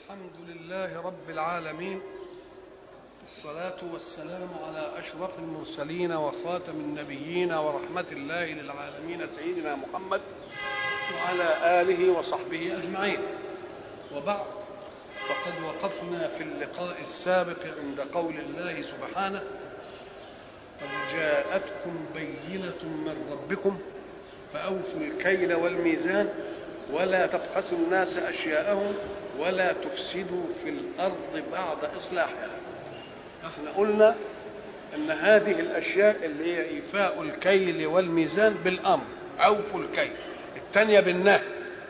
الحمد لله رب العالمين الصلاة والسلام على أشرف المرسلين وخاتم النبيين ورحمة الله للعالمين سيدنا محمد وعلى آله وصحبه أجمعين وبعد فقد وقفنا في اللقاء السابق عند قول الله سبحانه قد جاءتكم بينة من ربكم فأوفوا الكيل والميزان ولا تبخسوا الناس أشياءهم ولا تفسدوا في الأرض بعد إصلاحها احنا قلنا ان هذه الاشياء اللي هي ايفاء الكيل والميزان بالامر اوفوا الكيل الثانيه بالنهي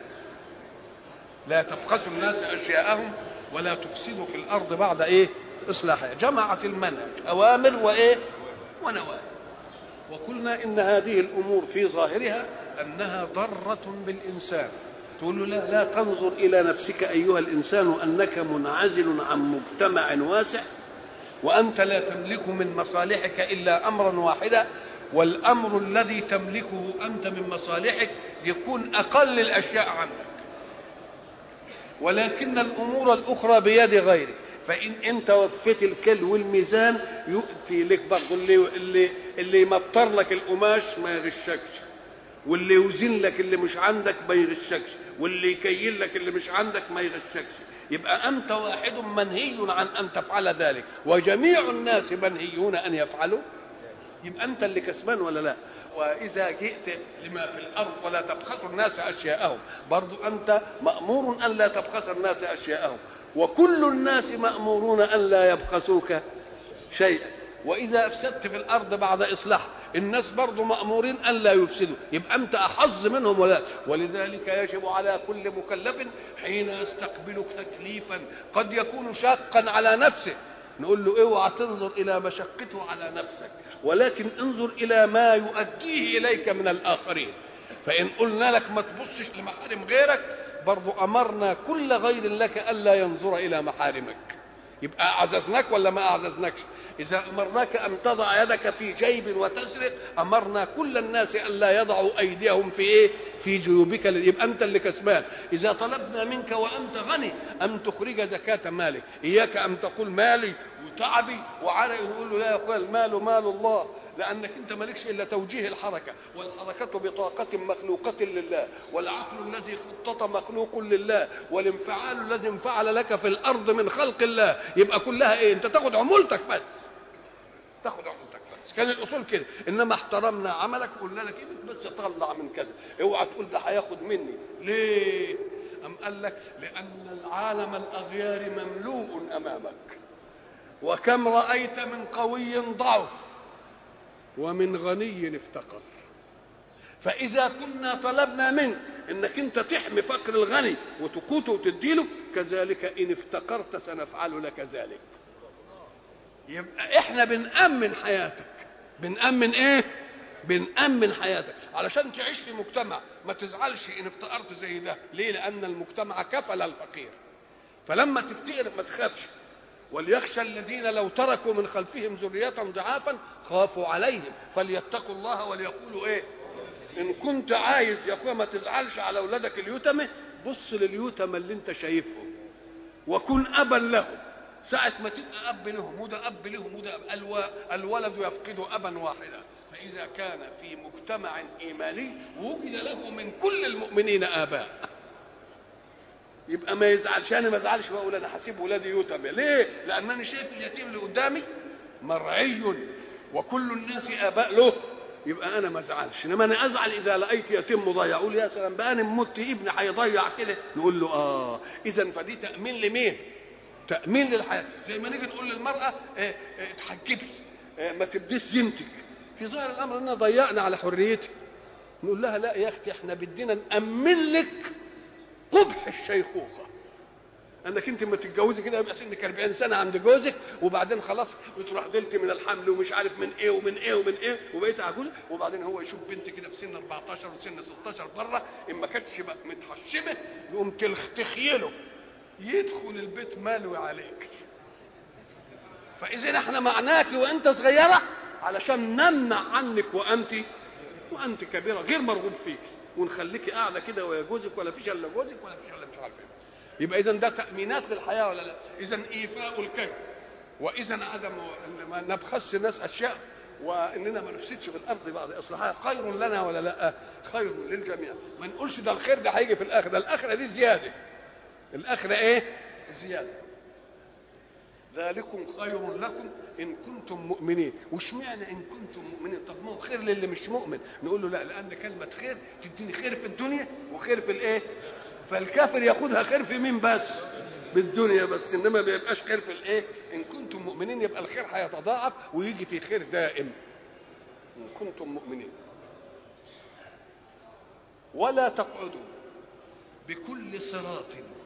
لا تبخسوا الناس اشياءهم ولا تفسدوا في الارض بعد ايه اصلاحها جمعت المنهج اوامر وايه ونواهي وقلنا ان هذه الامور في ظاهرها انها ضره بالانسان تقول له لا لا تنظر الى نفسك ايها الانسان انك منعزل عن مجتمع واسع وانت لا تملك من مصالحك الا امرا واحدا والامر الذي تملكه انت من مصالحك يكون اقل الاشياء عنك ولكن الامور الاخرى بيد غيرك فان انت وفيت الكل والميزان يؤتي لك برضه اللي اللي اللي يمطر لك القماش ما يغشكش واللي يوزن لك اللي مش عندك ما يغشكش واللي يكيل لك اللي مش عندك ما يغشكش يبقى انت واحد منهي عن ان تفعل ذلك وجميع الناس منهيون ان يفعلوا يبقى انت اللي كسبان ولا لا واذا جئت لما في الارض ولا تبخسوا الناس اشياءهم برضو انت مامور ان لا تبخس الناس اشياءهم وكل الناس مامورون ان لا يبخسوك شيئا واذا افسدت في الارض بعد اصلاح الناس برضو مامورين ان لا يفسدوا يبقى انت احظ منهم ولا ولذلك يجب على كل مكلف حين يستقبل تكليفا قد يكون شاقا على نفسه نقول له اوعى تنظر الى مشقته على نفسك ولكن انظر الى ما يؤديه اليك من الاخرين فان قلنا لك ما تبصش لمحارم غيرك برضو امرنا كل غير لك الا ينظر الى محارمك يبقى اعززناك ولا ما اعززناكش إذا أمرناك أن تضع يدك في جيب وتسرق أمرنا كل الناس أن لا يضعوا أيديهم في إيه؟ في جيوبك يبقى أنت اللي كسبان إذا طلبنا منك وأنت غني أن تخرج زكاة مالك إياك أن تقول مالي وتعبي وعرقي نقول له لا يا أخويا المال مال الله لانك انت مالكش الا توجيه الحركه والحركه بطاقه مخلوقه لله والعقل الذي خطط مخلوق لله والانفعال الذي انفعل لك في الارض من خلق الله يبقى كلها ايه انت تاخد عمولتك بس تاخد عمولتك بس كان الاصول كده انما احترمنا عملك وقلنا لك ايه بس طلع من كذا اوعى تقول ده هياخد مني ليه ام قال لك لان العالم الاغيار مملوء امامك وكم رايت من قوي ضعف ومن غني افتقر فإذا كنا طلبنا منك انك انت تحمي فقر الغني وتقوته وتديله كذلك ان افتقرت سنفعل لك ذلك يبقى احنا بنأمن حياتك بنأمن ايه بنأمن حياتك علشان تعيش في مجتمع ما تزعلش ان افتقرت زي ده ليه لان المجتمع كفل الفقير فلما تفتقر ما تخافش وليخشى الذين لو تركوا من خلفهم ذرية ضعافا خافوا عليهم فليتقوا الله وليقولوا ايه ان كنت عايز يا اخويا ما تزعلش على اولادك اليتامى بص لليتامى اللي انت شايفهم وكن ابا لهم ساعة ما تبقى أب لهم وده أب لهم وده أب الو... الولد يفقد أبا واحدا فإذا كان في مجتمع إيماني وجد له من كل المؤمنين آباء يبقى ما يزعلش انا ما ازعلش واقول انا هسيب ولادي يتامى ليه؟ لانني شايف اليتيم اللي قدامي مرعي وكل الناس اباء له يبقى انا ما ازعلش انما انا ازعل اذا لقيت يتيم مضيع اقول يا سلام بقى انا مت ابني هيضيع كده نقول له اه اذا فدي تامين لمين؟ تامين للحياه زي ما نيجي نقول للمراه اه اه اتحجبي اه ما تبديش زينتك في ظاهر الامر اننا ضيعنا على حريتك نقول لها لا يا اختي احنا بدينا نامن لك قبح الشيخوخه انك انت لما تتجوزي كده يبقى سنك 40 سنه عند جوزك وبعدين خلاص بتروح دلت من الحمل ومش عارف من ايه ومن ايه ومن ايه وبقيت عجوزه وبعدين هو يشوف بنت كده في سن 14 وسن 16 بره ان ما كانتش بقى متحشمه يقوم تخيله يدخل البيت مالوي عليك فاذا احنا معناك وانت صغيره علشان نمنع عنك وانت وانت كبيره غير مرغوب فيك ونخليكي قاعده كده ويا جوزك ولا فيش الا جوزك ولا فيش الا مش عارف ايه يبقى اذا ده تامينات للحياه ولا لا اذا ايفاء الكيل واذا عدم ما نبخس الناس اشياء واننا ما نفسدش في الارض بعد اصلاحها خير لنا ولا لا خير للجميع ما نقولش ده الخير ده هيجي في الاخره ده الاخره دي زياده الاخره ايه زياده ذلكم خير لكم ان كنتم مؤمنين واشمعنى ان كنتم مؤمنين طب ما هو خير للي مش مؤمن نقول له لا لان كلمه خير تديني خير في الدنيا وخير في الايه فالكافر ياخدها خير في مين بس بالدنيا بس انما ما بيبقاش خير في الايه ان كنتم مؤمنين يبقى الخير هيتضاعف ويجي في خير دائم ان كنتم مؤمنين ولا تقعدوا بكل صراط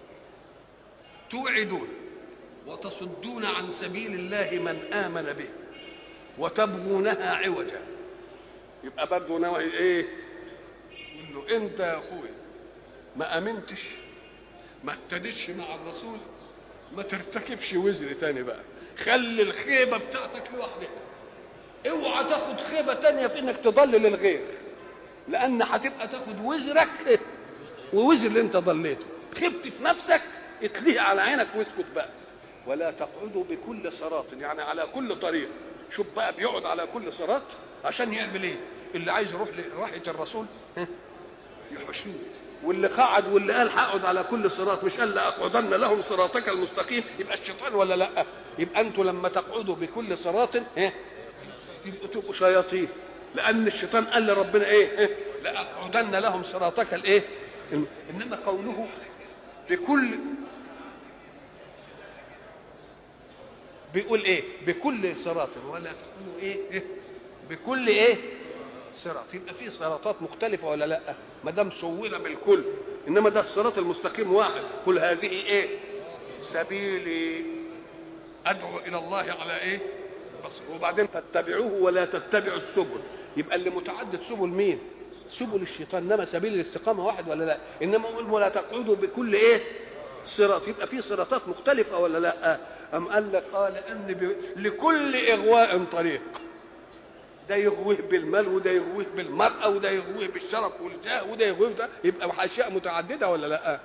توعدون وتصدون عن سبيل الله من آمن به وتبغونها عوجا يبقى برضه ناوي ايه يقول له انت يا اخويا ما امنتش ما اهتدتش مع الرسول ما ترتكبش وزر تاني بقى خلي الخيبة بتاعتك لوحدك اوعى تاخد خيبة تانية في انك تضلل الغير لان هتبقى تاخد وزرك ووزر اللي انت ضليته خبت في نفسك اتليه على عينك واسكت بقى ولا تقعدوا بكل صراط يعني على كل طريق شوف بقى بيقعد على كل صراط عشان يعمل ايه اللي عايز يروح لراحة الرسول يحشوه واللي قعد واللي قال هقعد على كل صراط مش قال لاقعدن لهم صراطك المستقيم يبقى الشيطان ولا لا يبقى انتوا لما تقعدوا بكل صراط يبقوا تبقوا شياطين لان الشيطان قال لربنا ايه لاقعدن لهم صراطك الايه انما قوله بكل بيقول ايه بكل صراط ولا تقولوا ايه, إيه؟ بكل ايه صراط يبقى في صراطات مختلفه ولا لا ما دام سوينا بالكل انما ده الصراط المستقيم واحد قل هذه ايه سبيلي ادعو الى الله على ايه بس وبعدين فاتبعوه ولا تتبعوا السبل يبقى اللي متعدد سبل مين سبل الشيطان انما سبيل الاستقامه واحد ولا لا انما قل ولا تقعدوا بكل ايه صراط يبقى في صراطات مختلفه ولا لا ام قال لك قال لان ب... لكل اغواء طريق ده يغويه بالمال وده يغويه بالمرأة وده يغويه بالشرف والجاه وده يغويه ده يبقى أشياء متعددة ولا لا؟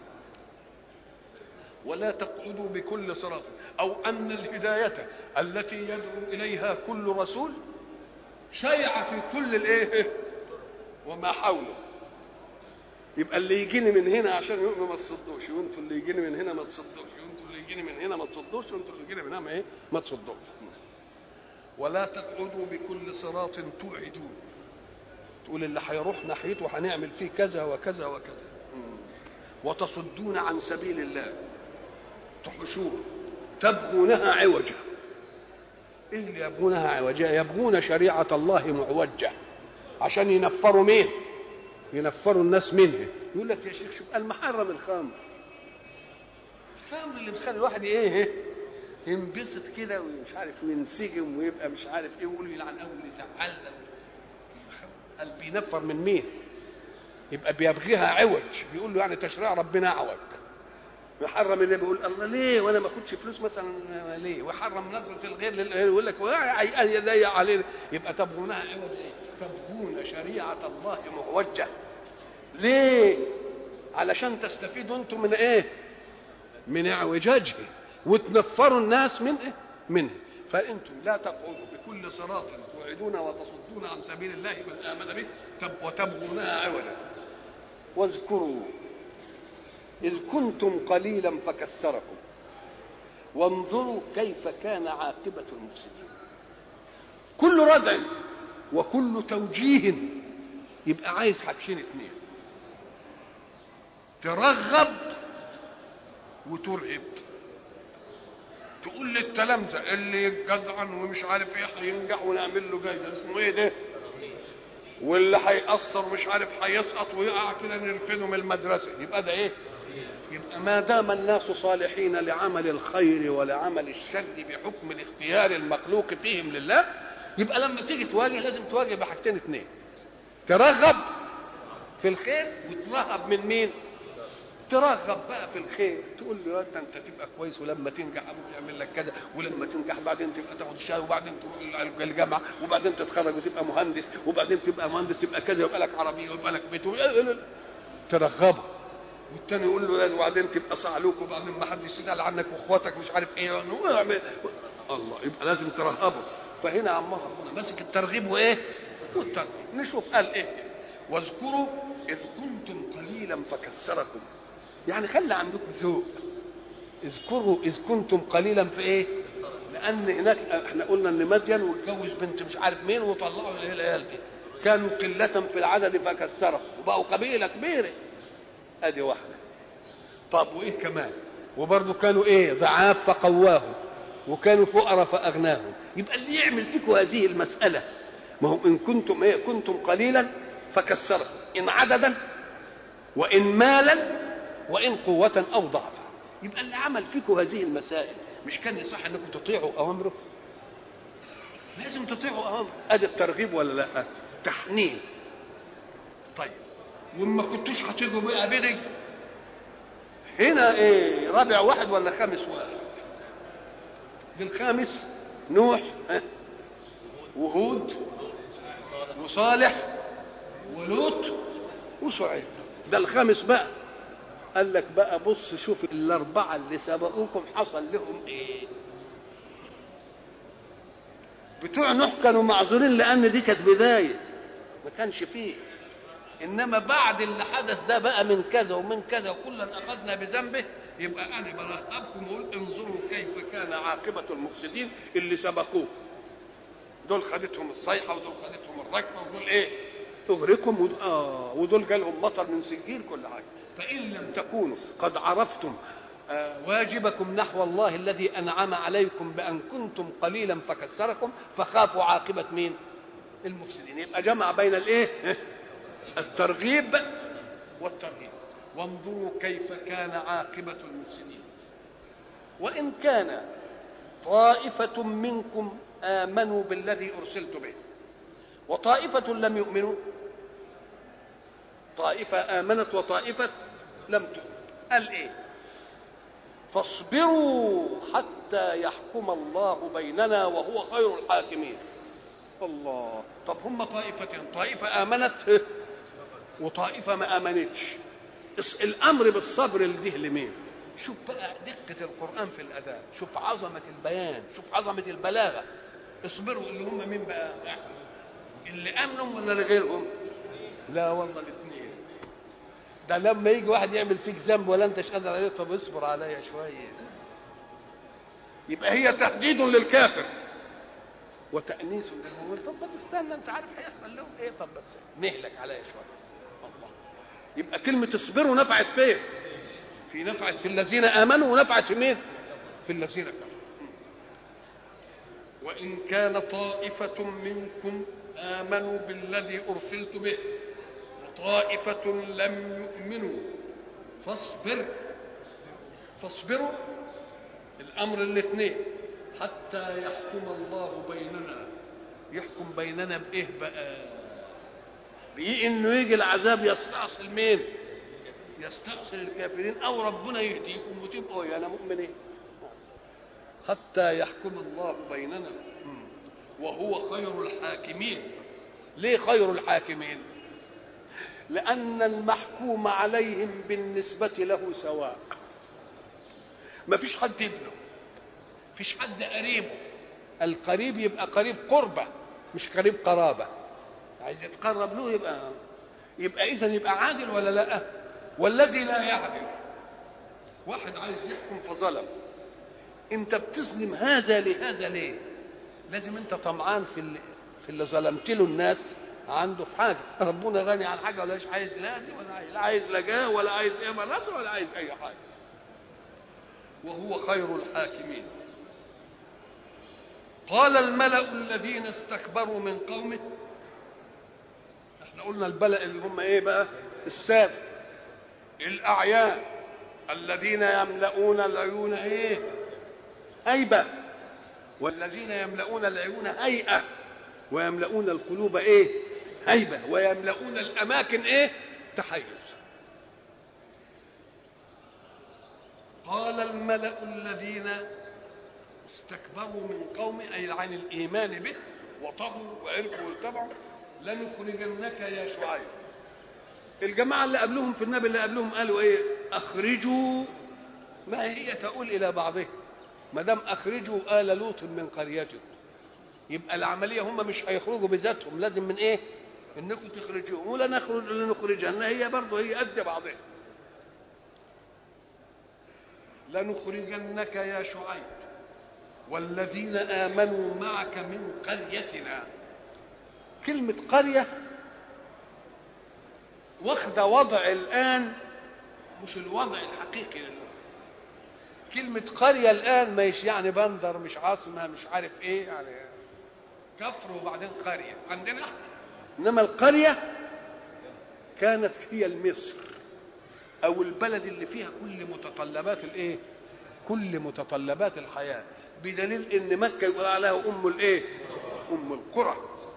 ولا تقعدوا بكل صراط أو أن الهداية التي يدعو إليها كل رسول شيع في كل الإيه؟ وما حوله يبقى اللي يجيني من هنا عشان يؤمن ما تصدوش وانتوا اللي يجيني من هنا ما تصدوش وانتوا اللي يجيني من هنا ما تصدوش وانتوا اللي يجيني من هنا ما ايه ما تصدوش ولا تقعدوا بكل صراط توعدون تقول اللي هيروح ناحيته هنعمل فيه كذا وكذا وكذا وتصدون عن سبيل الله تحشوه تبغونها عوجا ايه اللي يبغونها عوجا يبغون شريعه الله معوجه عشان ينفروا مين ينفروا الناس منها يقول لك يا شيخ شوف المحرم الخمر الخمر اللي بتخلي الواحد ايه ينبسط كده ومش عارف وينسجم ويبقى مش عارف ايه ويقول يلعن اول اللي زعلنا قال بينفر من مين؟ يبقى بيبغيها عوج بيقول له يعني تشريع ربنا اعوج يحرم اللي بيقول الله ليه وانا ما اخدش فلوس مثلا ليه وحرم نظره الغير للغير يقول لك يضيق علينا يبقى تبغونها عوج ايه؟ تبغون شريعه الله معوجه ليه؟ علشان تستفيدوا انتم من ايه؟ من اعوجاجه وتنفروا الناس من إيه؟ منه فانتم لا تقعدوا بكل صراط توعدون وتصدون عن سبيل الله من امن به تب وتبغونها عوجا واذكروا اذ كنتم قليلا فكسركم وانظروا كيف كان عاقبه المفسدين كل ردع وكل توجيه يبقى عايز حاجتين اتنين ترغب وترهب تقول للتلامذه اللي جدعا ومش عارف ايه هينجح ونعمل له جايزه اسمه ايه ده؟ واللي هيأثر مش عارف هيسقط ويقع كده نرفده من المدرسه يبقى ده ايه؟ يبقى ما دام الناس صالحين لعمل الخير ولعمل الشر بحكم الاختيار المخلوق فيهم لله يبقى لما تيجي تواجه لازم تواجه بحاجتين اثنين ترغب في الخير وترهب من مين؟ ترغب بقى في الخير تقول له انت انت تبقى كويس ولما تنجح ابوك يعمل لك كذا ولما تنجح بعدين تبقى تاخد الشهاده وبعدين تروح الجامعه وبعدين تتخرج وتبقى مهندس وبعدين تبقى مهندس تبقى كذا ويبقى لك عربيه ويبقى لك بيت ترغبه والتاني يقول له لازم وبعدين تبقى صعلوك وبعدين ما حدش يسال عنك واخواتك مش عارف ايه الله يبقى لازم ترهبه فهنا عمار ربنا ماسك الترغيب وايه؟ والترغيب نشوف قال ايه واذكروا اذ كنتم قليلا فكسركم يعني خلي عندكم ذوق اذكروا اذ كنتم قليلا في ايه؟ لان هناك احنا قلنا ان مدين واتجوز بنت مش عارف مين وطلعوا اللي هي العيال دي كانوا قلة في العدد فكسرهم وبقوا قبيلة كبيرة ادي واحدة طب وايه كمان وبرضه كانوا ايه ضعاف فقواهم وكانوا فقراء فاغناهم يبقى اللي يعمل فيكم هذه المسألة ما هو ان كنتم ايه كنتم قليلا فكسرهم ان عددا وان مالا وان قوة او ضعفا يبقى اللي عمل فيكم هذه المسائل مش كان يصح انكم تطيعوا اوامره لازم تطيعوا اوامره ادي الترغيب ولا لا تحنين طيب وما كنتوش هتيجوا بقى بدي هنا ايه رابع واحد ولا خامس واحد دي الخامس نوح ها؟ وهود وصالح ولوط وشعيب ده الخامس بقى قال لك بقى بص شوف الاربعه اللي سبقوكم حصل لهم ايه بتوع نوح كانوا معذورين لان دي كانت بدايه ما كانش فيه انما بعد اللي حدث ده بقى من كذا ومن كذا وكلا اخذنا بذنبه يبقى انا برهبكم واقول انظروا كيف كان عاقبه المفسدين اللي سبقوه دول خدتهم الصيحه ودول خدتهم الرجفه ودول ايه تغرقهم ود... آه ودول جالهم مطر من سجيل كل حاجه فان لم تكونوا قد عرفتم آه واجبكم نحو الله الذي انعم عليكم بان كنتم قليلا فكسركم فخافوا عاقبه مين؟ المفسدين يبقى جمع بين الايه؟ الترغيب والترهيب وانظروا كيف كان عاقبه المفسدين وان كان طائفه منكم امنوا بالذي ارسلت به وطائفه لم يؤمنوا طائفه امنت وطائفه لم تؤمن قال ايه فاصبروا حتى يحكم الله بيننا وهو خير الحاكمين الله طب هم طائفتين طائفة آمنت وطائفة ما آمنتش الأمر بالصبر لده لمين شوف بقى دقة القرآن في الأداء شوف عظمة البيان شوف عظمة البلاغة اصبروا اللي هم مين بقى اللي آمنوا ولا لغيرهم لا والله الاثنين ده لما يجي واحد يعمل فيك ذنب ولا انتش قادر عليه طب اصبر عليا شويه يبقى هي تهديد للكافر وتأنيس للمؤمن طب ما تستنى انت عارف هيحصل لهم ايه طب بس نهلك عليا شويه الله يبقى كلمة اصبروا نفعت فين؟ في نفعت في الذين آمنوا ونفعت في مين؟ في الذين كفروا وإن كان طائفة منكم آمنوا بالذي أرسلت به وطائفة لم يؤمنوا فاصبر فاصبروا الأمر الاثنين حتى يحكم الله بيننا يحكم بيننا بايه بقى بايه انه يجي العذاب يستأصل مين يستأصل الكافرين او ربنا يهديكم وتبقوا يا انا مؤمنين حتى يحكم الله بيننا وهو خير الحاكمين ليه خير الحاكمين لان المحكوم عليهم بالنسبه له سواء ما فيش حد ابنه فيش حد قريبه القريب يبقى قريب قربة مش قريب قرابة عايز يتقرب له يبقى يبقى إذا يبقى عادل ولا لا والذي لا يعدل واحد عايز يحكم فظلم انت بتظلم هذا لهذا ليه لازم انت طمعان في اللي في اللي ظلمت له الناس عنده في حاجه ربنا غني عن حاجه ولا عايز لا دي ولا عايز لا عايز لا جاه ولا عايز ايه نصر ولا عايز اي حاجه وهو خير الحاكمين قال الملأ الذين استكبروا من قومه احنا قلنا البلأ اللي هم ايه بقى السادة الأعيان الذين يملؤون العيون ايه هيبة والذين يملؤون العيون هيئة ويملؤون القلوب ايه هيبة ويملؤون الأماكن ايه تحيز قال الملأ الذين استكبروا من قومه اي عن الايمان به وطغوا وعرفوا واتبعوا لنخرجنك يا شعيب الجماعه اللي قبلهم في النبي اللي قبلهم قالوا ايه اخرجوا ما هي تقول الى بعضها ما دام اخرجوا ال لوط من قريتكم يبقى العمليه هم مش هيخرجوا بذاتهم لازم من ايه انكم تخرجوهم ولا نخرج لنخرجها هي برضه هي قد بعضها لنخرجنك يا شعيب والذين امنوا معك من قريتنا كلمه قريه واخده وضع الان مش الوضع الحقيقي للغة. كلمة قرية الآن مش يعني بندر مش عاصمة مش عارف إيه يعني كفر وبعدين قرية عندنا إنما القرية كانت هي المصر أو البلد اللي فيها كل متطلبات الإيه؟ كل متطلبات الحياة بدليل إن مكة يقول عليها أم الإيه؟ أم القرى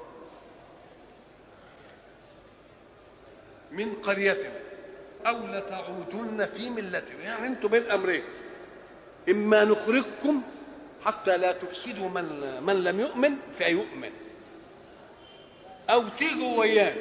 من قريتنا أو لتعودن في ملتنا يعني أنتم بين أمرين إما نخرجكم حتى لا تفسدوا من من لم يؤمن فيؤمن أو تيجوا ويانا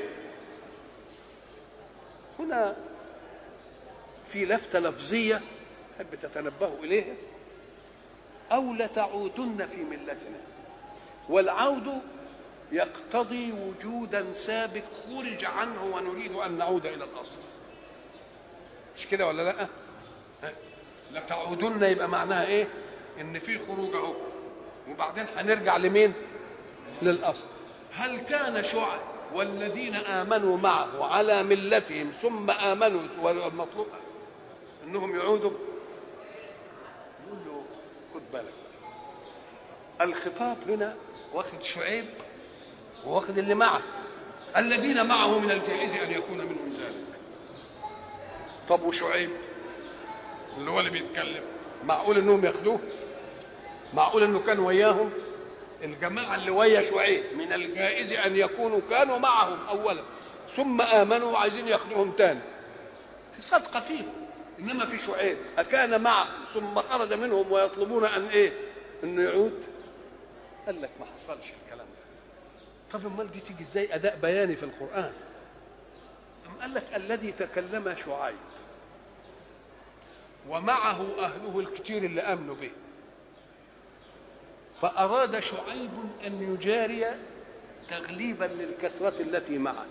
هنا في لفتة لفظية أحب تتنبهوا إليها أو لتعودن في ملتنا والعود يقتضي وجودا سابق خرج عنه ونريد أن نعود إلى الأصل مش كده ولا لا لتعودن يبقى معناها ايه ان في خروج اهو وبعدين هنرجع لمين للاصل هل كان شعب والذين امنوا معه على ملتهم ثم امنوا والمطلوب انهم يعودوا يقول له خد بالك الخطاب هنا واخد شعيب واخد اللي معه الذين معه من الجائز ان يكون منهم ذلك طب وشعيب اللي هو اللي بيتكلم معقول انهم ياخدوه معقول انه كان وياهم الجماعه اللي ويا شعيب من الجائز ان يكونوا كانوا معهم اولا ثم امنوا وعايزين ياخدوهم تاني في صدقه فيهم انما في شعيب اكان معهم ثم خرج منهم ويطلبون ان ايه انه يعود قال لك ما حصلش الكلام ده طب امال دي تيجي ازاي اداء بياني في القران أم قال لك الذي تكلم شعيب ومعه أهله الكثير اللي آمنوا به فأراد شعيب أن يجاري تغليبا للكسرة التي معه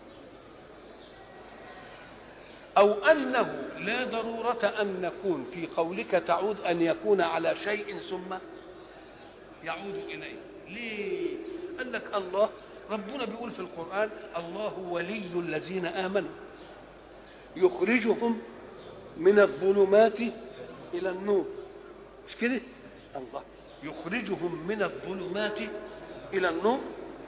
أو أنه لا ضرورة أن نكون في قولك تعود أن يكون على شيء ثم يعود إليه ليه؟ قال لك الله ربنا بيقول في القرآن الله ولي الذين آمنوا يخرجهم من الظلمات إلى النور مش كده؟ الله يخرجهم من الظلمات إلى النور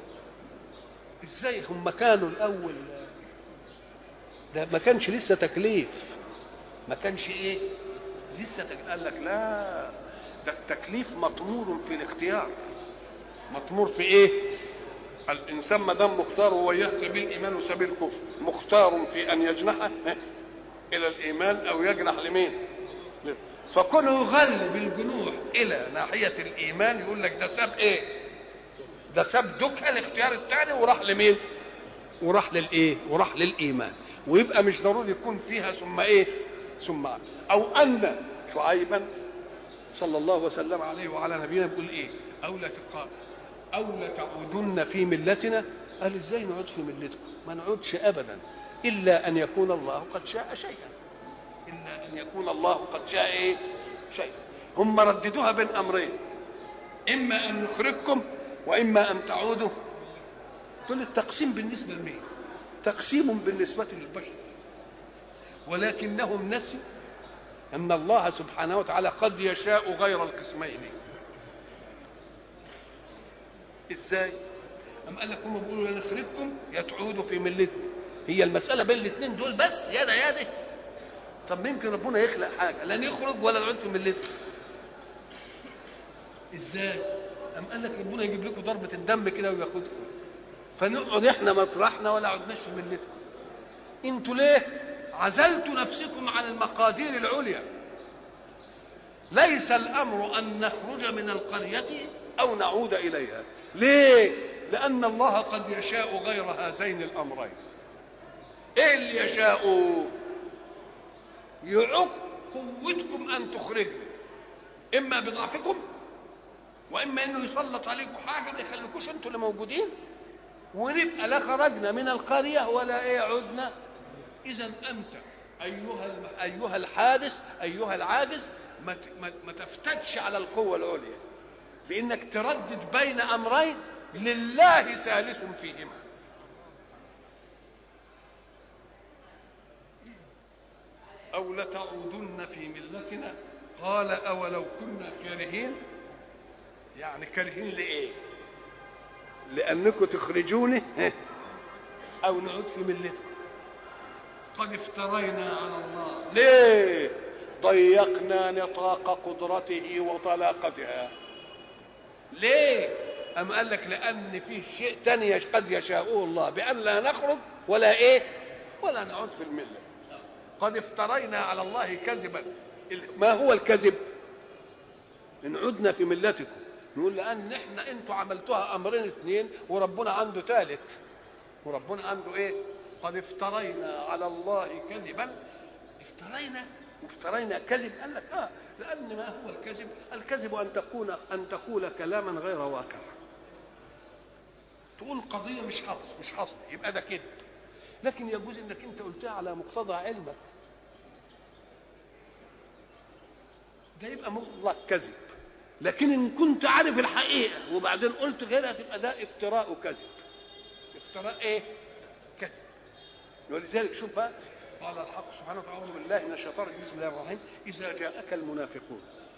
ازاي هم كانوا الأول ده ما كانش لسه تكليف ما كانش ايه لسه تكليف قال لك لا ده التكليف مطمور في الاختيار مطمور في ايه الانسان ما دام مختار وياه سبيل الايمان وسبيل الكفر مختار في ان يجنح الى الايمان او يجنح لمين فكونه يغلب الجنوح الى ناحيه الايمان يقول لك ده ساب ايه ده ساب دكه الاختيار الثاني وراح لمين وراح للايه وراح للايمان ويبقى مش ضروري يكون فيها ثم ايه ثم او ان شعيبا صلى الله وسلم عليه وعلى نبينا بيقول ايه او لا تقال او لتعودن في ملتنا قال ازاي نعود في ملتكم ما نعودش ابدا الا ان يكون الله قد شاء شيئا الا ان يكون الله قد شاء ايه شيئا هم رددوها بين امرين اما ان نخرجكم واما ان تعودوا دول التقسيم بالنسبه لمين تقسيم بالنسبه للبشر ولكنهم نسوا ان الله سبحانه وتعالى قد يشاء غير القسمين ازاي أم قال لك هم بيقولوا لا نخرجكم يا تعودوا في ملتنا هي المسألة بين الاثنين دول بس يا ده يا ده طب ممكن ربنا يخلق حاجة لا نخرج ولا نعود في ملتنا ازاي أم قال لك ربنا يجيب لكم ضربة الدم كده وياخدكم فنقعد احنا مطرحنا ولا عدناش في ملتكم انتوا ليه عزلتوا نفسكم عن المقادير العليا ليس الامر ان نخرج من القريه او نعود اليها ليه لان الله قد يشاء غير هذين الامرين ايه اللي يشاء يعق قوتكم ان تخرجوا اما بضعفكم واما انه يسلط عليكم حاجه ما يخليكوش انتوا اللي موجودين ونبقى لا خرجنا من القريه ولا ايه عدنا اذا انت ايها ايها الحادث ايها العاجز ما ما تفتتش على القوه العليا بانك تردد بين امرين لله ثالث فيهما او لتعودن في ملتنا قال اولو كنا كارهين يعني كارهين لايه لانكم تخرجوني او نعود في ملتكم قد افترينا على الله ليه ضيقنا نطاق قدرته وطلاقتها ليه أم قال لك لأن فيه شيء تاني قد يشاءه الله بأن لا نخرج ولا إيه ولا نعود في الملة قد افترينا على الله كذبا ما هو الكذب إن عدنا في ملتكم نقول لأن إحنا أنتوا عملتوها أمرين اثنين وربنا عنده ثالث وربنا عنده إيه قد افترينا على الله كذبا افترينا وافترينا كذب قال لك اه لان ما هو الكذب؟ الكذب ان تكون ان تقول كلاما غير واقع. تقول قضيه مش حصل مش حصل يبقى ده كذب. لكن يجوز انك انت قلتها على مقتضى علمك. ده يبقى مطلق كذب. لكن ان كنت عارف الحقيقه وبعدين قلت غيرها تبقى ده افتراء كذب. افتراء ايه؟ كذب. ولذلك شوف بقى قال الحق سبحانه وتعالى اعوذ بالله من الشيطان الرجيم بسم الله الرحمن الرحيم اذا جاءك المنافقون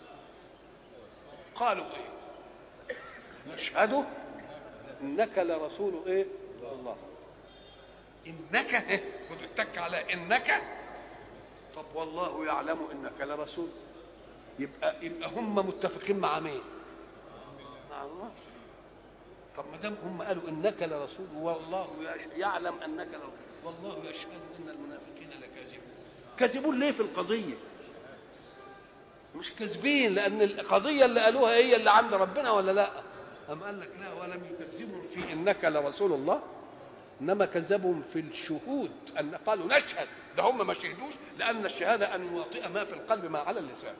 قالوا ايه نشهد انك لرسول ايه الله انك إيه؟ خد التك على انك طب والله يعلم انك لرسول يبقى يبقى هم متفقين مع مين مع الله طب ما دام هم قالوا انك لرسول والله يعلم انك لرسول والله يشهد ان المنافقين لكاذبون كاذبون ليه في القضيه مش كاذبين لان القضيه اللي قالوها هي اللي عند ربنا ولا لا أم قال لك لا ولم يكذبهم في انك لرسول الله انما كذبهم في الشهود ان قالوا نشهد ده هم ما شهدوش لان الشهاده ان يواطئ ما في القلب ما على اللسان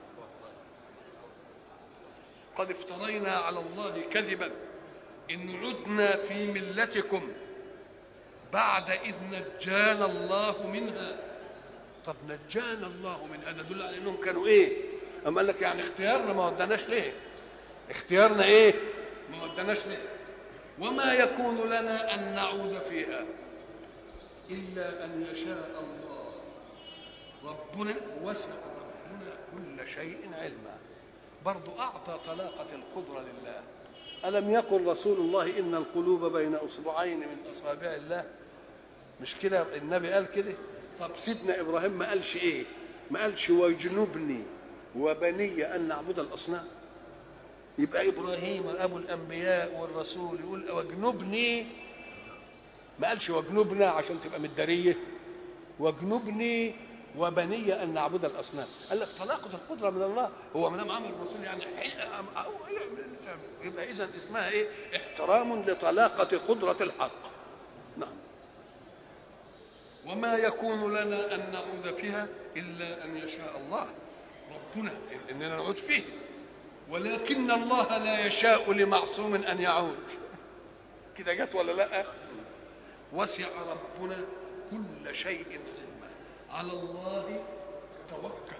قد افترينا على الله كذبا ان عدنا في ملتكم بعد إذ نجانا الله منها طب نجانا الله منها ده يدل على انهم كانوا ايه؟ أما قال لك يعني اختيارنا ما ودناش ليه؟ اختيارنا ايه؟ ما ودناش ليه؟ وما يكون لنا أن نعود فيها إلا أن يشاء الله ربنا وسع ربنا كل شيء علما برضو أعطى طلاقة القدرة لله ألم يقل رسول الله إن القلوب بين أصبعين من أصابع الله مش كده النبي قال كده طب سيدنا إبراهيم ما قالش إيه ما قالش واجنبني وبني أن نعبد الأصنام يبقى إبراهيم أبو الأنبياء والرسول يقول واجنبني ما قالش واجنبنا عشان تبقى مدارية واجنبني وبني ان نعبد الاصنام قال لك طلاقه القدره من الله هو ما دام عمل الرسول يعني يبقى اذا اسمها ايه احترام لطلاقه قدره الحق نعم وما يكون لنا ان نعود فيها الا ان يشاء الله ربنا اننا نعود فيه ولكن الله لا يشاء لمعصوم ان يعود كده جت ولا لا وسع ربنا كل شيء علما على الله توكل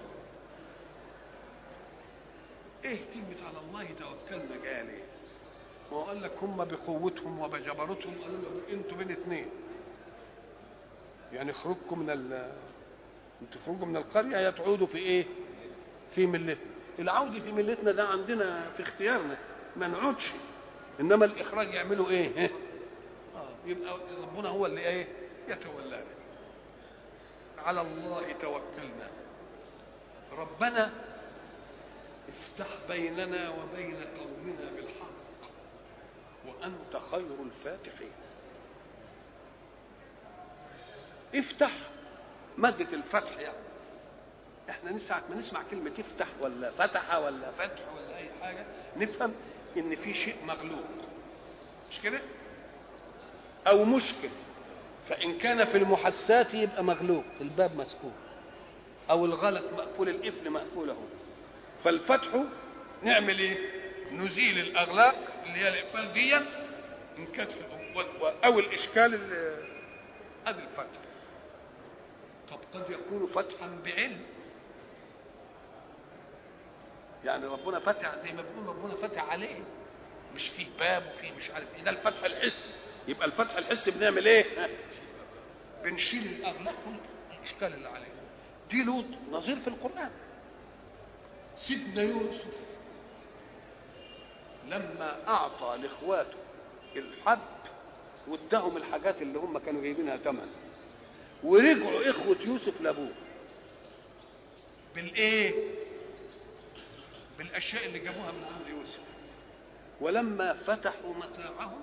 ايه كلمة على الله توكلنا قال ايه؟ ما هو قال لك هم بقوتهم وبجبروتهم قالوا له انتوا بين اثنين يعني خروجكم من ال انتوا تخرجوا من القرية يا تعودوا في ايه؟ في ملتنا العودة في ملتنا ده عندنا في اختيارنا ما نعودش انما الاخراج يعملوا ايه؟ اه يبقى ربنا هو اللي ايه؟ يتولانا على الله توكلنا ربنا افتح بيننا وبين قومنا بالحق وانت خير الفاتحين افتح مادة الفتح يعني احنا نسمع ما نسمع كلمة افتح ولا فتح ولا فتح ولا أي حاجة نفهم إن في شيء مغلوق مش كده؟ أو مشكل فإن كان في المحسات يبقى مغلوق الباب مسكون او الغلق مقفول القفل مقفول اهو فالفتح نعمل ايه نزيل الاغلاق اللي هي الاقفال دي ان كانت في او الاشكال اللي ادي الفتح طب قد يكون فتحا بعلم يعني ربنا فتح زي ما بيقول ربنا فتح عليه مش فيه باب وفيه مش عارف ايه ده الفتح الحسي يبقى الفتح الحسي بنعمل ايه؟ بنشيل الاغلاق والاشكال اللي عليه دي له نظير في القران سيدنا يوسف لما اعطى لاخواته الحب واداهم الحاجات اللي هم كانوا جايبينها ثمن ورجعوا اخوه يوسف لابوه بالايه بالاشياء اللي جابوها من عند يوسف ولما فتحوا متاعهم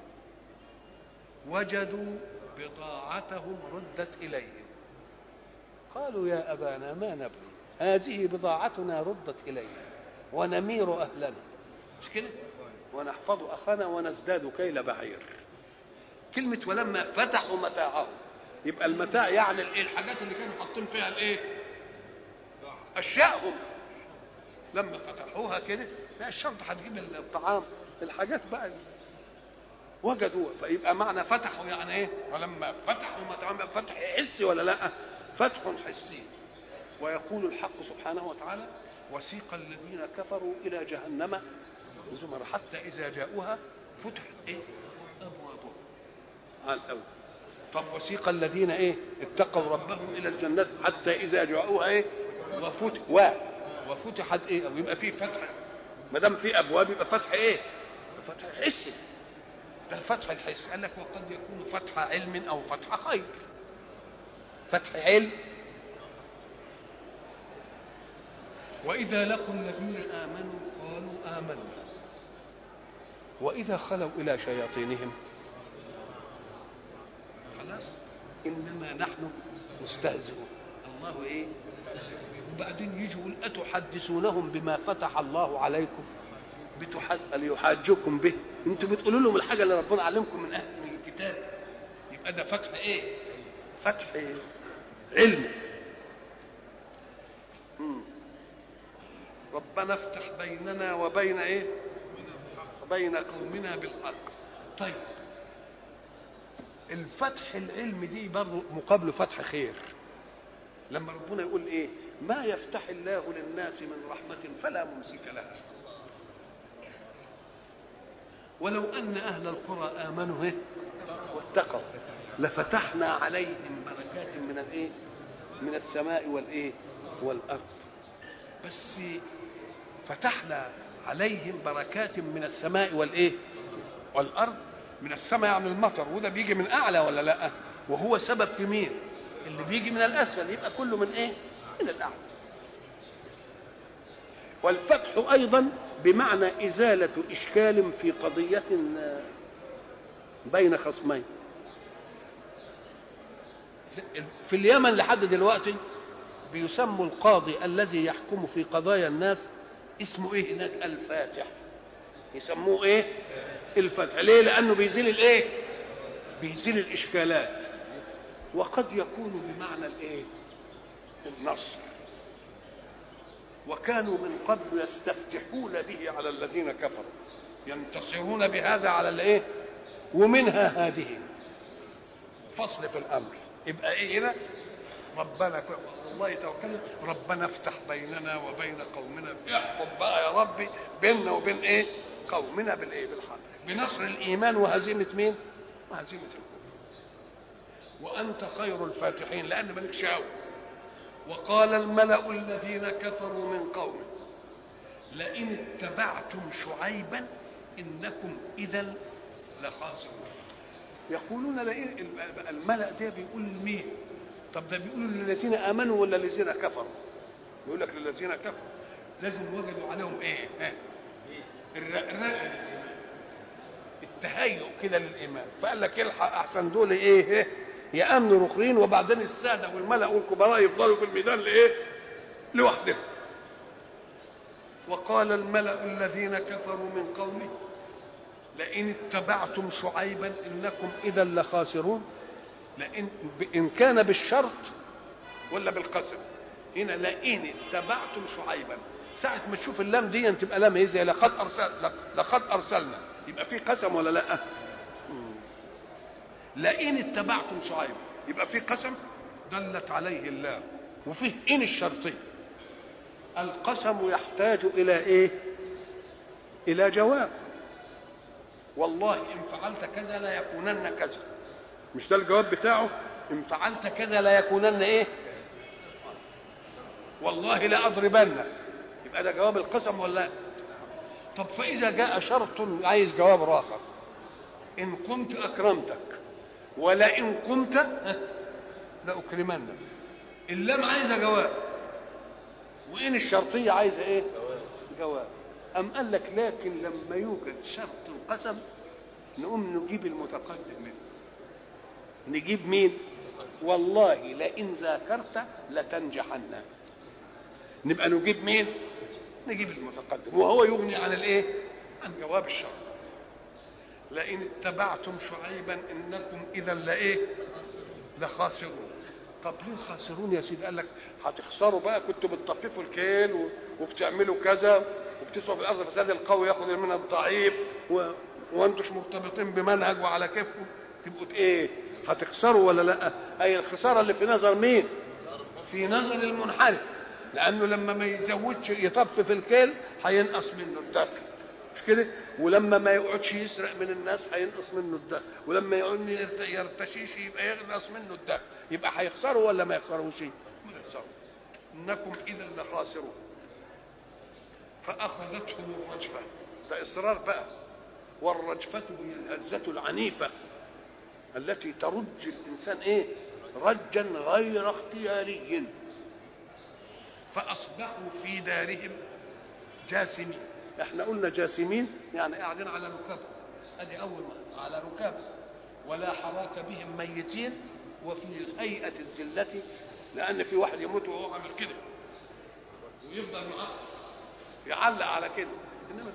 وجدوا بضاعتهم ردت اليهم قالوا يا ابانا ما نبغي هذه بضاعتنا ردت الينا ونمير اهلنا مش كده ونحفظ اخانا ونزداد كيل بعير كلمه ولما فتحوا متاعهم يبقى المتاع يعني الايه الحاجات اللي كانوا حاطين فيها الايه اشيائهم لما فتحوها كده لا الشنطه هتجيب الطعام الحاجات بقى وجدوا فيبقى معنى فتحوا يعني ايه ولما فتحوا متاعهم فتح حسي ولا لا فتح حسي ويقول الحق سبحانه وتعالى وسيق الذين كفروا الى جهنم زمر حتى اذا جاءوها فتحت ايه ابوابها على الاول طب وسيق الذين ايه اتقوا ربهم الى الجنه حتى اذا جاءوها ايه وفتح و وفتحت ايه او يبقى في فتح ما دام في ابواب يبقى فتح ايه فتح حسي ده الفتح الحسي قال لك وقد يكون فتح علم او فتح خير فتح علم واذا لقوا الذين امنوا قالوا امنا واذا خلوا الى شياطينهم خلاص انما نحن مستهزئون الله ايه وبعدين يجوا يقول اتحدثونهم بما فتح الله عليكم بتحد... ليحاجوكم به انتوا بتقولوا لهم الحاجه اللي ربنا علمكم من اهل من الكتاب يبقى ده فتح ايه فتح إيه؟ علم مم. ربنا افتح بيننا وبين ايه وبين قومنا بالحق طيب الفتح العلم دي برضه مقابله فتح خير لما ربنا يقول ايه ما يفتح الله للناس من رحمة فلا ممسك لها ولو أن أهل القرى آمنوا إيه؟ واتقوا لفتحنا عليهم بركات من الإيه؟ من السماء والإيه؟ والأرض بس فتحنا عليهم بركات من السماء والإيه؟ والأرض من السماء يعني المطر وده بيجي من أعلى ولا لأ؟ وهو سبب في مين؟ اللي بيجي من الأسفل يبقى كله من إيه؟ من الأعلى والفتح أيضا بمعنى إزالة إشكال في قضية بين خصمين في اليمن لحد دلوقتي بيسموا القاضي الذي يحكم في قضايا الناس اسمه ايه هناك الفاتح يسموه ايه الفتح ليه لانه بيزيل الايه بيزيل الاشكالات وقد يكون بمعنى الايه النصر وكانوا من قبل يستفتحون به على الذين كفروا ينتصرون بهذا على الايه ومنها هذه فصل في الامر يبقى ايه هنا ربنا الله توكلنا ربنا افتح بيننا وبين قومنا احكم بقى يا ربي بيننا وبين ايه قومنا بالايه بالحق بنصر الايمان وهزيمه مين وهزيمه الكفر وانت خير الفاتحين لان مالك شاور وقال الملأ الذين كفروا من قومه لئن اتبعتم شعيبا انكم اذا لخاسرون يقولون لئن الملأ ده بيقول لمين؟ طب ده بيقولوا للذين امنوا ولا الذين كفروا؟ يقول لك للذين كفروا لازم وجدوا عليهم ايه؟ ها؟ الرأي التهيؤ كده للايمان فقال لك الحق احسن دول ايه؟ يامنوا رخرين وبعدين الساده والملا والكبراء يفضلوا في الميدان لايه؟ لوحدهم. وقال الملا الذين كفروا من قومه لئن اتبعتم شعيبا انكم اذا لخاسرون لئن ان كان بالشرط ولا بالقسم هنا لئن اتبعتم شعيبا ساعة ما تشوف اللام دي تبقى لام ايه زي لقد ارسل لقد ارسلنا يبقى في قسم ولا لا؟ لئن اتبعتم شعيبا يبقى في قسم دلت عليه اللام وفيه ان الشرطيه القسم يحتاج الى ايه؟ الى جواب والله ان فعلت كذا لا يكونن كذا مش ده الجواب بتاعه ان فعلت كذا لا يكونن ايه والله لا اضربنك يبقى ده جواب القسم ولا لا طب فاذا جاء شرط عايز جواب اخر ان قمت اكرمتك ولئن قمت لاكرمنك اللام عايزه جواب وان الشرطيه عايزه ايه جواب أم قال لك لكن لما يوجد شرط القسم نقوم نجيب المتقدم منه نجيب مين والله لئن ذاكرت لتنجحن نبقى نجيب مين نجيب المتقدم وهو يغني عن الايه عن جواب الشرط لئن اتبعتم شعيبا انكم اذا لايه لخاسرون طب ليه خاسرون يا سيدي قال لك هتخسروا بقى كنتوا بتطففوا الكيل وبتعملوا كذا وبتسعوا في الارض فساد القوي ياخذ من الضعيف و... وانتوش مرتبطين بمنهج وعلى كفه تبقوا ايه هتخسروا ولا لا اي الخساره اللي في نظر مين في نظر المنحرف لانه لما ما يزودش يطفف الكيل هينقص منه الدخل مش كده ولما ما يقعدش يسرق من الناس هينقص منه الدخل ولما يقعد يرتشيش يبقى ينقص منه الدخل يبقى هيخسروا ولا ما يخسروش ما يخسروا انكم اذا لخاسرون فاخذتهم الرجفه ده اصرار بقى والرجفه هي الهزه العنيفه التي ترج الانسان ايه رجا غير اختياري فاصبحوا في دارهم جاثمين احنا قلنا جاثمين يعني قاعدين على ركاب ادي اول ما على ركاب ولا حراك بهم ميتين وفي هيئه الذله لان في واحد يموت وهو عامل كده ويفضل معاه يعلق على كده انما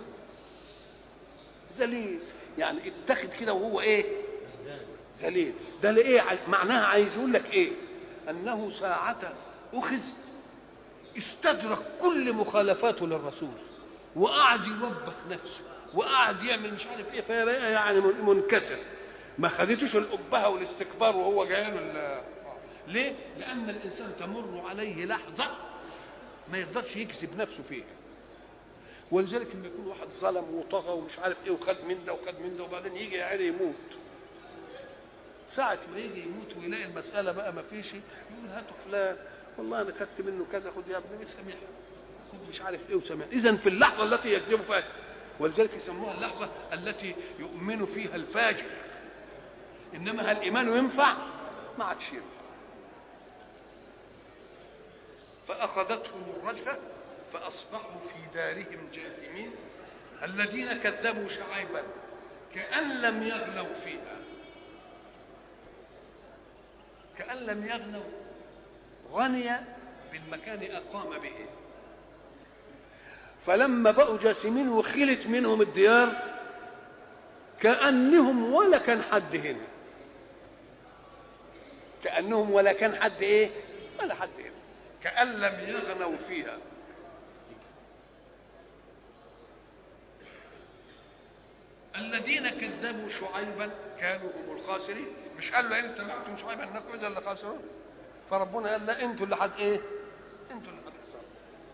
ذليل يعني اتخذ كده وهو ايه ذليل ده لايه معناها عايز يقول لك ايه انه ساعة اخذ استدرك كل مخالفاته للرسول وقعد يوبخ نفسه وقعد يعمل مش عارف ايه فبقى يعني منكسر ما خدتوش الابهه والاستكبار وهو جاي له ليه؟ لان الانسان تمر عليه لحظه ما يقدرش يكسب نفسه فيها ولذلك لما يكون واحد ظلم وطغى ومش عارف ايه وخد من ده وخد من ده وبعدين يجي يا عيني يموت ساعة ما يجي يموت ويلاقي المسألة بقى ما فيش يقول هاتوا فلان والله أنا خدت منه كذا خد يا ابني سامح خد مش عارف إيه وسامح إذا في اللحظة التي يكذب فيها ولذلك يسموها اللحظة التي يؤمن فيها الفاجر إنما هل إيمانه ينفع؟ ما عادش ينفع فأخذتهم الرجفة فأصبحوا في دارهم جاثمين الذين كذبوا شعيبا كأن لم يغنوا فيها كأن لم يغنوا غني بالمكان أقام به فلما بقوا جاسمين وخلت منهم الديار كأنهم ولا كان حد هنا كأنهم ولا كان حد إيه ولا حد هنا كأن لم يغنوا فيها الذين كذبوا شعيبا كانوا هم الخاسرين مش قال له انت معكم شعيبا انكم اذا اللي خاسرون فربنا قال لا انتوا اللي حد ايه انتوا اللي هتخسروا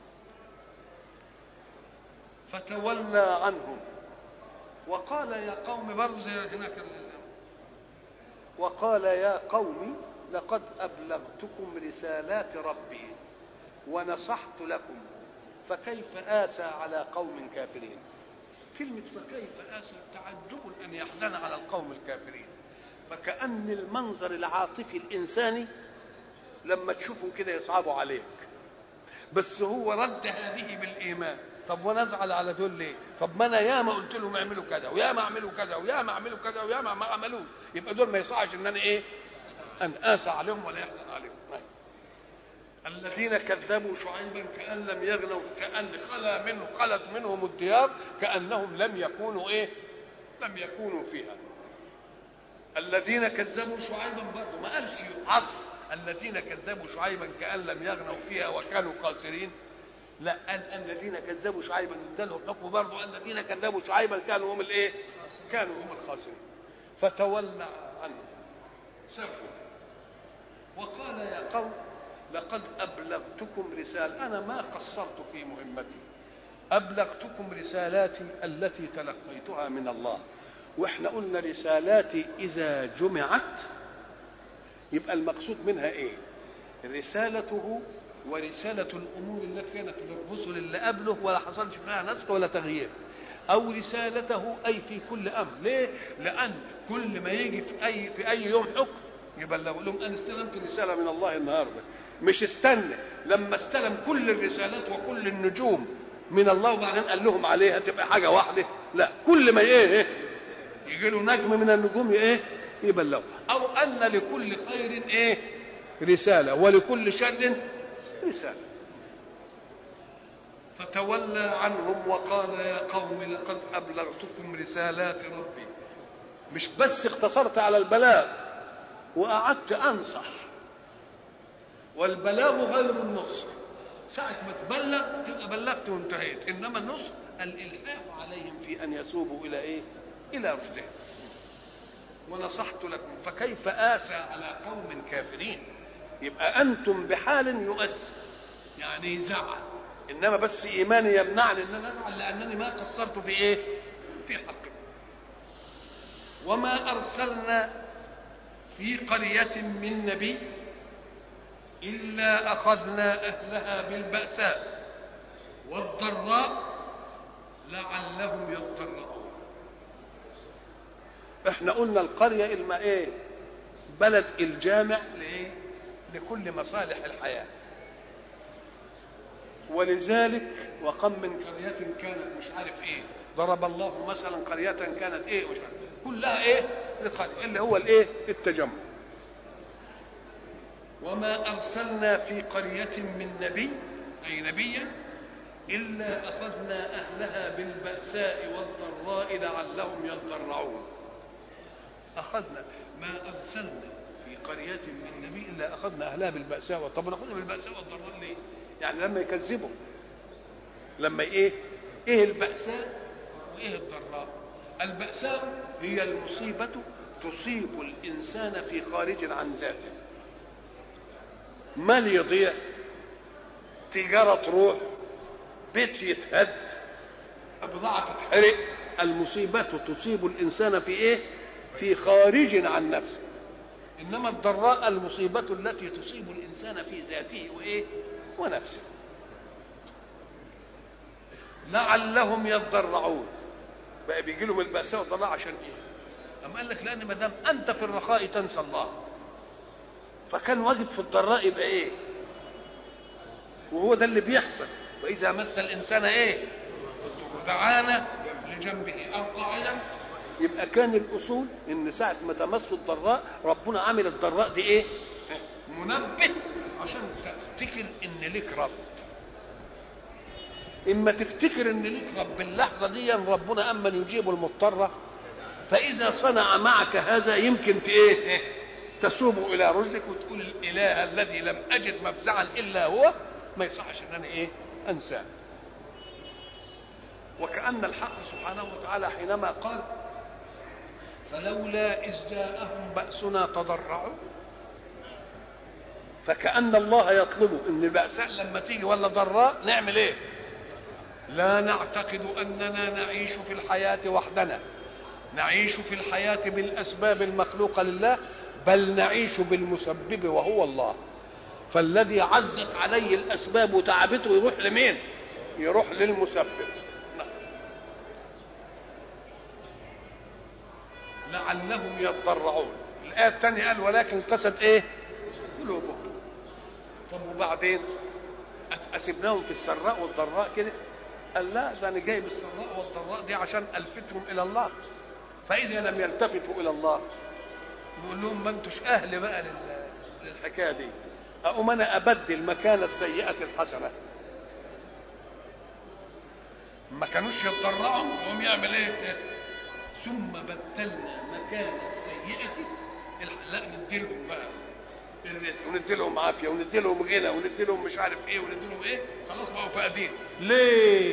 فتولى عنهم وقال يا قوم برضه زي هناك وقال يا قوم لقد ابلغتكم رسالات ربي ونصحت لكم فكيف اسى على قوم كافرين كلمة فكيف آسى تعجب أن يحزن على القوم الكافرين فكأن المنظر العاطفي الإنساني لما تشوفه كده يصعبوا عليك بس هو رد هذه بالإيمان طب وانا ازعل على دول ليه؟ طب ما انا ياما قلت لهم اعملوا كذا وياما اعملوا كذا وياما اعملوا كذا وياما ما عملوش يبقى دول ما يصحش ان انا ايه؟ ان اسى عليهم ولا يحزن عليهم الذين كذبوا شعيبا كأن لم يغنوا كأن خلا منه خلت منهم الديار كأنهم لم يكونوا إيه؟ لم يكونوا فيها. الذين كذبوا شعيبا برضه ما قالش عطف الذين كذبوا شعيبا كأن لم يغنوا فيها وكانوا خاسرين لا قال الذين كذبوا شعيبا اداله الحكم برضه الذين كذبوا شعيبا كانوا هم الايه؟ كانوا هم الخاسرين فتولى عنهم سرهم وقال يا قوم لقد أبلغتكم رسالة أنا ما قصرت في مهمتي أبلغتكم رسالاتي التي تلقيتها من الله واحنا قلنا رسالاتي إذا جمعت يبقى المقصود منها إيه رسالته ورسالة الأمور التي كانت للرسل اللي قبله ولا حصلش فيها نسخ ولا تغيير أو رسالته أي في كل أمر ليه؟ لأن كل ما يجي في أي في أي يوم حكم يبلغ لهم أنا استلمت رسالة من الله النهاردة مش استنى لما استلم كل الرسالات وكل النجوم من الله وبعدين قال لهم عليها تبقى حاجة واحدة لا كل ما إيه يجي له نجم من النجوم إيه يبلغه أو أن لكل خير إيه رسالة ولكل شر رسالة فتولى عنهم وقال يا قوم لقد أبلغتكم رسالات ربي مش بس اقتصرت على البلاغ وقعدت أنصح والبلاغ غير النصح ساعة ما تبلغ تبقى بلغت وانتهيت إنما النصح الإلحاح عليهم في أن يسوبوا إلى إيه؟ إلى رشدهم ونصحت لكم فكيف آسى على قوم كافرين يبقى أنتم بحال يؤسر يعني يزعل انما بس ايماني يمنعني ان انا ازعل لانني ما قصرت في ايه في حقه وما ارسلنا في قريه من نبي الا اخذنا اهلها بالباساء والضراء لعلهم يضطرعون احنا قلنا القريه الما ايه بلد الجامع لايه لكل مصالح الحياه ولذلك وكم من قرية كانت مش عارف ايه ضرب الله مثلا قرية كانت ايه مش عارف كلها ايه لقرية اللي هو الايه التجمع وما أرسلنا في قرية من نبي أي نبيا إلا أخذنا أهلها بالبأساء والضراء لعلهم يضرعون أخذنا ما أرسلنا في قرية من نبي إلا أخذنا أهلها بالبأساء طب ناخذهم بالبأساء والضراء ليه؟ يعني لما يكذبوا لما ايه ايه البأساء وايه الضراء البأساء هي المصيبة تصيب الإنسان في خارج عن ذاته مال يضيع تجارة تروح بيت يتهد بضاعة تتحرق المصيبة تصيب الإنسان في إيه؟ في خارج عن نفسه إنما الضراء المصيبة التي تصيب الإنسان في ذاته وإيه؟ ونفسه لعلهم يضرعون بقى بيجي لهم البأساء والضراء عشان ايه؟ أم قال لك لأن ما دام أنت في الرخاء تنسى الله فكان واجب في الضراء يبقى ايه؟ وهو ده اللي بيحصل وإذا مس الإنسان ايه؟ دعانا لجنبه أو قاعدا يبقى كان الأصول إن ساعة ما تمس الضراء ربنا عامل الضراء دي ايه؟ منبه عشان تفتكر ان ليك رب اما تفتكر ان ليك رب اللحظه دي ربنا اما يجيب المضطر فاذا صنع معك هذا يمكن ايه تسوب الى رشدك وتقول الاله الذي لم اجد مفزعا الا هو ما يصحش ان انا ايه انساه وكأن الحق سبحانه وتعالى حينما قال فلولا إذ جاءهم بأسنا تضرعوا فكأن الله يطلب ان البأساء لما تيجي ولا ضراء نعمل ايه لا نعتقد اننا نعيش في الحياة وحدنا نعيش في الحياة بالاسباب المخلوقة لله بل نعيش بالمسبب وهو الله فالذي عزت عليه الاسباب وتعبته يروح لمين يروح للمسبب لعلهم يضرعون الآية الثانية قال ولكن قست إيه؟ قلوبهم طب وبعدين أسيبناهم في السراء والضراء كده قال لا ده أنا جايب السراء والضراء دي عشان ألفتهم إلى الله فإذا لم يلتفتوا إلى الله نقول لهم ما أنتوش أهل بقى للحكاية دي أقوم أنا أبدل مكان السيئة الحسنة ما كانوش يتضرعوا يقوم يعمل ايه؟ ثم بدلنا مكان السيئة لا نديلهم بقى الرزق وندي لهم عافيه وندي لهم غنى وندي لهم مش عارف ايه وندي لهم ايه خلاص بقوا فاقدين ليه؟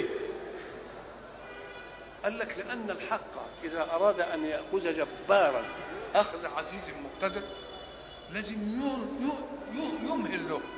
قال لك لان الحق اذا اراد ان ياخذ جبارا اخذ عزيز مقتدر لازم يم- يم- يم- يمهل له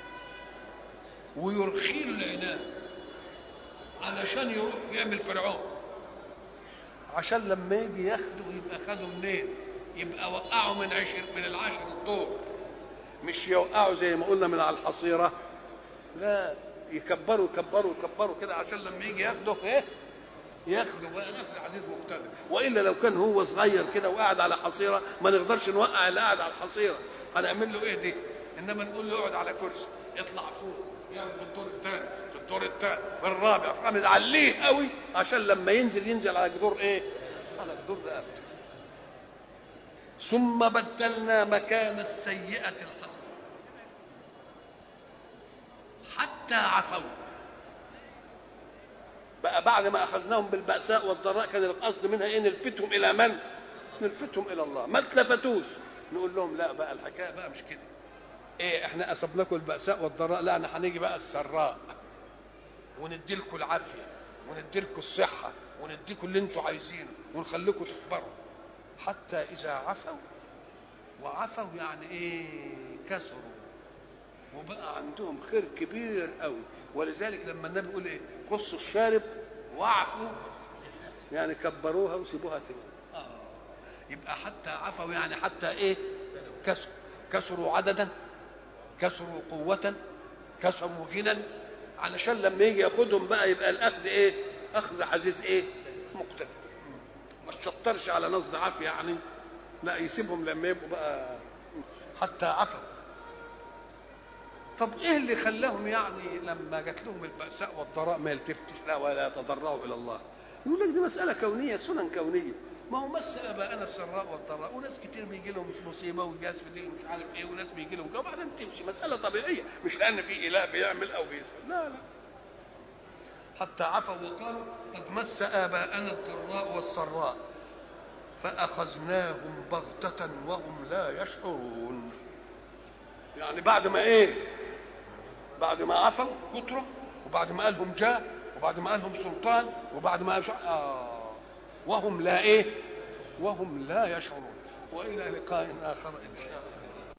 ويرخي له العنان علشان يروح يعمل فرعون عشان لما يجي ياخده يبقى خده منين؟ يبقى وقعه من عشر من العشر الطور مش يوقعه زي ما قلنا من على الحصيره لا يكبروا يكبروا يكبروا كده عشان لما يجي ياخده ايه؟ ياخده بقى نفس عزيز مقتدر والا لو كان هو صغير كده وقاعد على حصيره ما نقدرش نوقع اللي قاعد على الحصيره هنعمل له ايه دي؟ انما نقول له اقعد على كرسي اطلع فوق يعمل في الدور الثاني في الدور الثاني في الرابع فنعليه قوي عشان لما ينزل ينزل على جدور ايه؟ على جدور رقبته ثم بدلنا مكان السيئة الحسنة حتى عفوا بقى بعد ما اخذناهم بالبأساء والضراء كان القصد منها ايه نلفتهم الى من؟ نلفتهم الى الله ما اتلفتوش نقول لهم لا بقى الحكايه بقى مش كده ايه احنا اصبناكم البأساء والضراء لا احنا هنيجي بقى السراء وندي لكم العافيه وندي لكم الصحه ونديكم اللي انتم عايزينه ونخليكم تكبروا حتى اذا عفوا وعفوا يعني ايه كسروا وبقى عندهم خير كبير قوي ولذلك لما النبي يقول ايه قصوا الشارب واعفوا يعني كبروها وسيبوها تاني آه. يبقى حتى عفوا يعني حتى ايه كسروا كسروا عددا كسروا قوة كسروا غنى علشان لما يجي ياخدهم بقى يبقى الاخذ ايه اخذ عزيز ايه مقتدر ما تشطرش على نصد عافية يعني لا يسيبهم لما يبقوا بقى حتى عفوا طب ايه اللي خلاهم يعني لما جات لهم البأساء والضراء ما يلتفتش لا ولا يتضرعوا الى الله يقول لك دي مسألة كونية سنن كونية ما هو مس اباءنا السراء والضراء وناس كتير بيجي لهم مصيبه وناس بتيجي مش عارف ايه وناس بيجي لهم كده وبعدين تمشي مسألة طبيعية مش لأن في إله بيعمل أو بيسمع لا لا حتى عفوا وقالوا قد مس آباءنا الضراء والسراء فأخذناهم بغتة وهم لا يشعرون يعني بعد ما ايه بعد ما عفوا كترة وبعد ما قالهم جاء وبعد ما قالهم سلطان وبعد ما قالهم آه وهم لا ايه وهم لا يشعرون والى لقاء اخر ان شاء الله